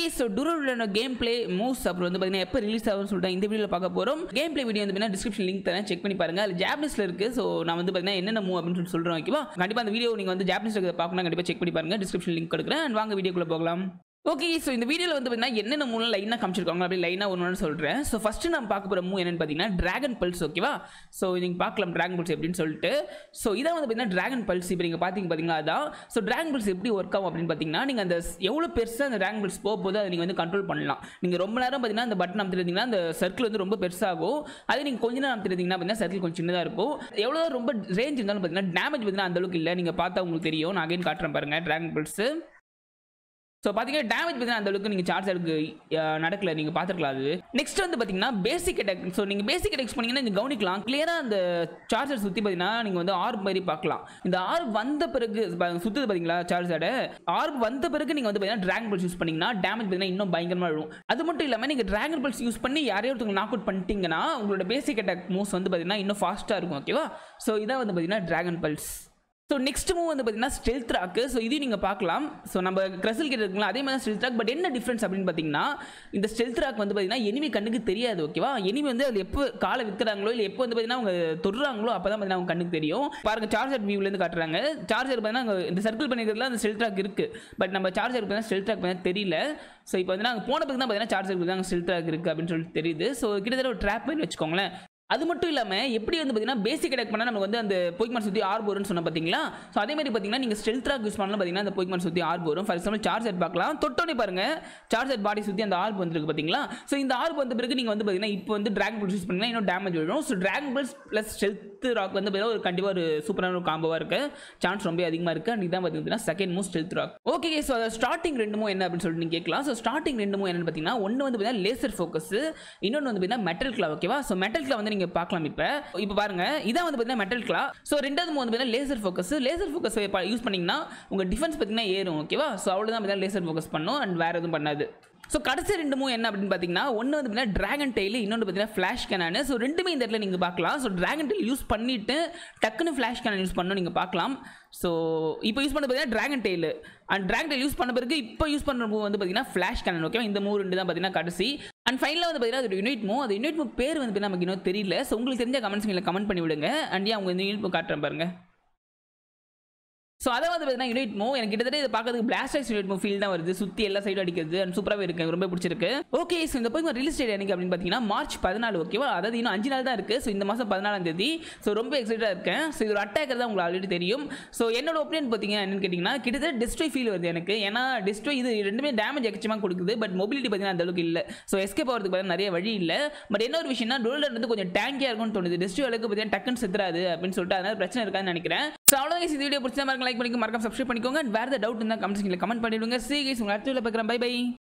so டூரோட game play moves அப்புறம் வந்து பார்த்தீங்கன்னா எப்போ ரிலீஸ் ஆகும்னு சொல்லிட்டு இந்த வீடியோவில் பார்க்க போகிறோம் கேம் பிளே வீடியோ வந்து பார்த்தீங்கன்னா டிஸ்கிரிப்ஷன் லிங்க் தரேன் செக் பண்ணி பாருங்க அது ஜாப்பனீஸில் இருக்குது ஸோ நான் வந்து பார்த்தீங்கன்னா என்னென்ன மூவ் அப்படின்னு சொல்லி சொல்கிறேன் ஓகேவா கண்டிப்பாக அந்த வீடியோ நீங்கள் வந்து ஜாப்பனீஸ் பார்க்கணும் கண்டிப்பாக செக் பண்ணி பாருங்க டிஸ்கிரிப்ஷன் லிங்க் கொடுக்குறேன் and வாங்க வீடியோக்குள்ளே போகலாம் ஓகே ஸோ இந்த வீடியோவில் வந்து பார்த்தீங்கன்னா என்னென்ன மூணு லைனாக காமிச்சிருக்காங்க அப்படி லைனாக ஒன்று சொல்கிறேன் ஸோ ஃபஸ்ட்டு நான் பார்க்க போகிற மூ என்னன்னு பார்த்தீங்கன்னா ட்ராகன் பல்ஸ் ஓகேவா ஸோ நீங்கள் பார்க்கலாம் ட்ராகன் பல்ஸ் எப்படின்னு சொல்லிட்டு ஸோ இதான் வந்து பார்த்தீங்கன்னா ட்ராகன் பல்ஸ் இப்போ நீங்கள் பார்த்தீங்க பார்த்தீங்களா அதான் ஸோ ட்ராகன் பல்ஸ் எப்படி ஒர்க் ஆகும் அப்படின்னு பார்த்தீங்கன்னா நீங்கள் அந்த எவ்வளோ பெருசாக அந்த ட்ராகன் பல்ஸ் போக போது அதை நீங்கள் வந்து கண்ட்ரோல் பண்ணலாம் நீங்கள் ரொம்ப நேரம் பார்த்தீங்கன்னா அந்த பட்டன் அமைத்திருந்தீங்கன்னா அந்த சர்க்கிள் வந்து ரொம்ப பெருசாகும் அதே நீங்கள் கொஞ்ச நேரம் அமைத்திருந்தீங்கன்னா பார்த்தீங்கன்னா சர்க்கிள் கொஞ்சம் சின்னதாக இருக்கும் எவ்வளோ ரொம்ப ரேஞ்ச் இருந்தாலும் பார்த்தீங்கன்னா டேமேஜ் பார்த்தீங்கன்னா அந்த அளவுக்கு இல்லை நீங்கள் பார்த்தா உங்களுக்கு தெரியும் நான் அகைன் காட்டுறேன் பாருங்கள் ட்ராகன் பல்ஸ் ஸோ பார்த்தீங்கன்னா டேமேஜ் பார்த்தீங்கன்னா அந்த அளவுக்கு நீங்கள் சார்ஜ் அதுக்கு நடக்கல நீங்கள் பார்த்துருக்கலாம் அது நெக்ஸ்ட் வந்து பார்த்தீங்கன்னா பேசிக் அட்டாக் ஸோ நீங்கள் பேசிக் அட்டாக்ஸ் பண்ணீங்கன்னா நீங்கள் கவனிக்கலாம் கிளியராக அந்த சார்ஜர் சுற்றி பார்த்தீங்கன்னா நீங்கள் வந்து ஆர்ப் மாதிரி பார்க்கலாம் இந்த ஆர்ப் வந்த பிறகு சுற்றுது பார்த்தீங்களா சார்ஜரோட ஆர்ப் வந்த பிறகு நீங்கள் வந்து பார்த்தீங்கன்னா ட்ராகன் பல்ஸ் யூஸ் பண்ணீங்கன்னா டேமேஜ் பார்த்தீங்கன்னா இன்னும் பயங்கரமாக விழும் அது மட்டும் இல்லாமல் நீங்கள் ட்ராகன் பல்ஸ் யூஸ் பண்ணி யாரையோ ஒருத்தவங்க நாக் அவுட் பண்ணிட்டீங்கன்னா உங்களோட பேசிக் அட்டாக் மூவ்ஸ் வந்து பார்த்தீங்கன்னா இன்னும் ஃபாஸ்ட்டாக இருக்கும் ஓகேவா ஸோ இதான் வந்து பார்த்தீங்கன்னா dragon pulse so next move வந்து பார்த்தீங்கன்னா ஸ்டெல்த் ராக்கு ஸோ இதையும் நீங்கள் பார்க்கலாம் ஸோ நம்ம கிரசல் கிட்ட இருக்குங்களா அதே மாதிரி ஸ்டெல்த் ராக் பட் என்ன டிஃப்ரென்ஸ் அப்படின்னு பார்த்தீங்கன்னா இந்த ஸ்டெல்த் ராக் வந்து பார்த்தீங்கன்னா எனிமி கண்ணுக்கு தெரியாது ஓகேவா எனிமி வந்து அது எப்போ காலை விற்கிறாங்களோ இல்லை எப்போ வந்து பார்த்தீங்கன்னா அவங்க தொடுறாங்களோ அப்போ தான் பார்த்தீங்கன்னா அவங்க கண்ணுக்கு தெரியும் பாருங்க சார்ஜர் வியூலேருந்து காட்டுறாங்க சார்ஜர் பார்த்தீங்கன்னா அங்க இந்த சர்க்கிள் பண்ணிக்கிறதுல அந்த ஸ்டெல்த் ராக் இருக்குது பட் நம்ம சார்ஜர் பார்த்தீங்கன்னா ஸ்டெல்த் ராக் பார்த்தீங்கன்னா தெரியல ஸோ இப்போ வந்து நாங்கள் போன பிறகு தான் பார்த்தீங்கன்னா சார்ஜர் தான் ஸ்டெல்த் ராக் இருக்குது அப்படின்னு சொல்லிட்டு தெரியுது ஸோ கிட்டத்தட்ட ஒரு ட்ராப் மாதிரி வச்சுக்கோங்களேன் அது மட்டும் இல்லாமல் எப்படி வந்து பார்த்தீங்கன்னா பேசிக் அட்டாக் பண்ணால் நமக்கு வந்து அந்த பொய்மான் சுற்றி ஆர்ப் வரும்னு சொன்ன பார்த்தீங்களா ஸோ அதே மாதிரி பார்த்தீங்கன்னா நீங்கள் ஸ்டெல்த் ராக் யூஸ் பண்ணாலும் பார்த்தீங்கன்னா அந்த பொய்மான் சுற்றி ஆர்ப் வரும் ஃபார் எக்ஸாம்பிள் சார்ஜர் பார்க்கலாம் தொட்டோனே பாருங்க சார்ஜர் பாடி சுற்றி அந்த ஆர்ப் வந்துருக்கு பார்த்தீங்களா ஸோ இந்த ஆர்ப் வந்த பிறகு நீங்கள் வந்து பார்த்தீங்கன்னா இப்போ வந்து ட்ராகன் பல்ஸ் யூஸ் பண்ணீங்கன்னா இன்னும் டேமேஜ் வரும் so dragon pulse plus stealth rock வந்து பார்த்தீங்கன்னா ஒரு கண்டிப்பாக ஒரு சூப்பரான ஒரு காம்போவாக இருக்கு சான்ஸ் ரொம்ப அதிகமாக இருக்குது அண்ட் இதான் பார்த்தீங்கன்னா second move stealth rock okay so அதை ஸ்டார்டிங் ரெண்டுமோ என்ன அப்படின்னு சொல்லிட்டு நீங்கள் கேட்கலாம் ஸோ ஸ்டார்டிங் ரெண்டுமோ என்னன்னு பார்த்தீங்கன்னா ஒன்று வந்து பார்த்தீங்கன்னா லேசர் ஃபோக்கஸ் இன்னொன்று வந்து பார்த்தீங்கன்னா மெட்டல் கிளா ஓகேவா ஸோ மெட்டல் கிளா வந்து நீங்கள் பார்க்கலாம் இப்போ இப்போ பாருங்க இதான் வந்து பார்த்தீங்கன்னா மெட்டல் கிளா ஸோ ரெண்டாவது வந்து பார்த்தீங்கன்னா laser focus laser focus use பண்ணீங்கன்னா உங்கள் டிஃபென்ஸ் பார்த்தீங்கன்னா ஏறும் ஓகேவா ஸோ அவ்வளோதான் பார்த்தீங்கன்னா லேசர் ஃபோக்கஸ் பண்ணும் அண்ட் வேறு எதுவும் பண்ணாது ஸோ கடைசி ரெண்டு மூவ் என்ன அப்படின்னு பார்த்தீங்கன்னா ஒன்று வந்து பார்த்தீங்கன்னா ட்ராகன் டெய்ல் இன்னொன்று பார்த்தீங்கன்னா ஃப்ளாஷ் கேனானு ஸோ ரெண்டுமே இந்த இடத்துல நீங்கள் பார்க்கலாம் ஸோ ட்ராகன் டெய்ல் யூஸ் பண்ணிவிட்டு டக்குன்னு ஃப்ளாஷ் கேனன் யூஸ் பண்ணணும் நீங்கள் பார்க்கலாம் ஸோ இப்போ யூஸ் பண்ண பார்த்தீங்கன்னா dragon tail and dragon tail use பண்ண பிறகு இப்போ யூஸ் பண்ணுற மூவ் வந்து பார்த்தீங்கன்னா ஃப்ளாஷ் கேனன் ஓகே இந்த மூவ் ரெண்டு தான் பார்த்தீங்கன்னா கடைசி அண்ட் ஃபைனலாக வந்து பார்த்தீங்கன்னா அது யூனிட் மூவ் அது யூனிட் மூவ் பேர் வந்து பார்த்தீங்கன்னா நமக்கு இன்னும் தெரியல ஸோ உங்களுக்கு தெரிஞ்ச கமெண்ட்ஸ் நீங்கள் கமெண்ட் பண்ணி விடுங்க அண்ட் ஏன் அவங்க இந்த யூனிட் மூவ் காட்டுறேன் பாருங்க ஸோ அதை வந்து பார்த்தீங்கன்னா யூனிட் மூவ் எனக்கு கிட்டத்தட்ட இதை பார்க்கறதுக்கு பிளாஸ்டர்ஸ் யூனிட் மூவ் ஃபீல் தான் வருது சுற்றி எல்லா சைடும் அடிக்கிறது அண்ட் சூப்பராகவே இருக்கு எனக்கு ரொம்ப பிடிச்சிருக்கு ஓகே ஸோ இந்த போய் ரிலீஸ் டேட் எனக்கு அப்படின்னு பார்த்தீங்கன்னா மார்ச் பதினாலு ஓகேவா அதாவது இன்னும் அஞ்சு நாள் தான் இருக்குது ஸோ இந்த மாதம் பதினாலாம் தேதி ஸோ ரொம்ப எக்ஸைட்டாக இருக்கேன் ஸோ இது ஒரு அட்டாக்கர் தான் உங்களுக்கு ஆல்ரெடி தெரியும் ஸோ என்னோட ஒப்பீனியன் பார்த்தீங்க என்னன்னு கேட்டிங்கன்னா கிட்டத்தட்ட டிஸ்ட்ராய் ஃபீல் வருது எனக்கு ஏன்னா டிஸ்ட்ராய் இது ரெண்டுமே டேமேஜ் எக்கச்சமாக கொடுக்குது பட் மொபிலிட்டி பார்த்தீங்கன்னா அந்த அளவுக்கு இல்லை ஸோ எஸ்கேப் ஆகிறதுக்கு பார்த்தீங்கன்னா நிறைய வழி இல்லை பட் என்ன ஒரு விஷயம்னா டோலர் வந்து கொஞ்சம் டேங்கியாக இருக்கும்னு தோணுது டிஸ்ட்ராய் அளவுக்கு பார்த்தீங்கன்னா டக்குன்னு செத்துறாது அப்படின்னு சொல்லிட்டு அதனால பிரச்சனை இருக்காதுன்னு நினைக்கிறேன் ஸோ அவ்வளோதான் இந்த வீடியோ பிடிச்சா மறக்க லைக் பண்ணிக்க மறக்காம சப்ஸ்கிரைப் பண்ணிக்கோங்க வேறு ஏதாவது டவுட் இருந்தால் கமெண்ட்ஸ் கமெண்ட் பண்ணிவிடுங்க சி கைஸ் உங்கள் அடுத்த பார்க்குறேன் பை பை